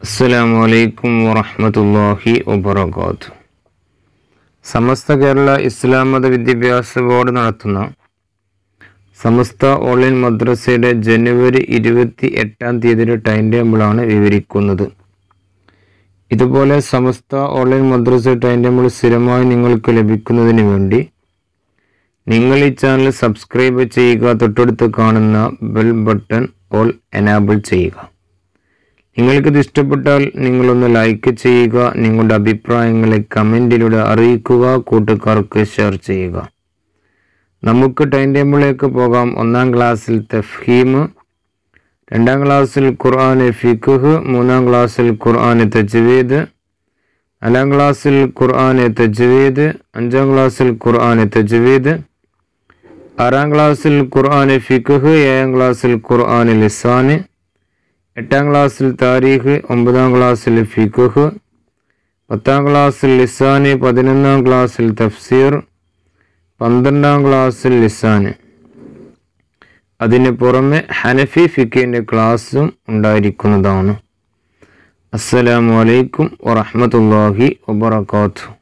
അസ്സലാമു അലൈക്കും വറഹ്മത്തുള്ളാഹി വബറകാതുഹു സമസ്ത കേരള ഇസ്ലാം മത വിദ്യാഭ്യാസ ബോർഡ് നടത്തുന്ന സമസ്ത ഓൺലൈൻ മദ്രസയുടെ ജനുവരി ഇരുപത്തി എട്ടാം തീയതിയുടെ ടൈം ടേബിളാണ് വിവരിക്കുന്നത് ഇതുപോലെ സമസ്ത ഓൺലൈൻ മദ്രസ ടൈം ടേബിൾ സ്ഥിരമായി നിങ്ങൾക്ക് ലഭിക്കുന്നതിന് വേണ്ടി നിങ്ങൾ ഈ ചാനൽ സബ്സ്ക്രൈബ് ചെയ്യുക തൊട്ടടുത്ത് കാണുന്ന ബെൽ ബട്ടൺ ഓൾ എനാബിൾ ചെയ്യുക നിങ്ങൾക്കിത് ഇഷ്ടപ്പെട്ടാൽ നിങ്ങളൊന്ന് ലൈക്ക് ചെയ്യുക നിങ്ങളുടെ അഭിപ്രായങ്ങളെ കമൻറ്റിലൂടെ അറിയിക്കുക കൂട്ടുകാർക്ക് ഷെയർ ചെയ്യുക നമുക്ക് ടൈം ടേബിളിലേക്ക് പോകാം ഒന്നാം ക്ലാസ്സിൽ തഫ്ഹീം രണ്ടാം ക്ലാസ്സിൽ ഖുർആൻ ഫിഖ് മൂന്നാം ക്ലാസ്സിൽ ഖുർആൻ തജ്വീദ് നാലാം ക്ലാസ്സിൽ ഖുർആൻ തജ്വീദ് അഞ്ചാം ക്ലാസ്സിൽ ഖുർആൻ തജ്വീദ് ആറാം ക്ലാസ്സിൽ ഖുർആൻ ഫിഖ് ഏഴാം ക്ലാസ്സിൽ ഖുർആൻ ലിസാന് എട്ടാം ക്ലാസ്സിൽ താരീഖ് ഒമ്പതാം ക്ലാസ്സിൽ ഫിഖ് പത്താം ക്ലാസ്സിൽ ലിസാന് പതിനൊന്നാം ക്ലാസ്സിൽ തഫ്സീർ പന്ത്രണ്ടാം ക്ലാസ്സിൽ ലിസാന് അതിന് പുറമെ ഹനഫി ഫിഖിൻ്റെ ക്ലാസ്സും ഉണ്ടായിരിക്കുന്നതാണ് അസ്സലാമു അലൈക്കും വറഹ്മത്തുള്ളാഹി വബറകാതുഹു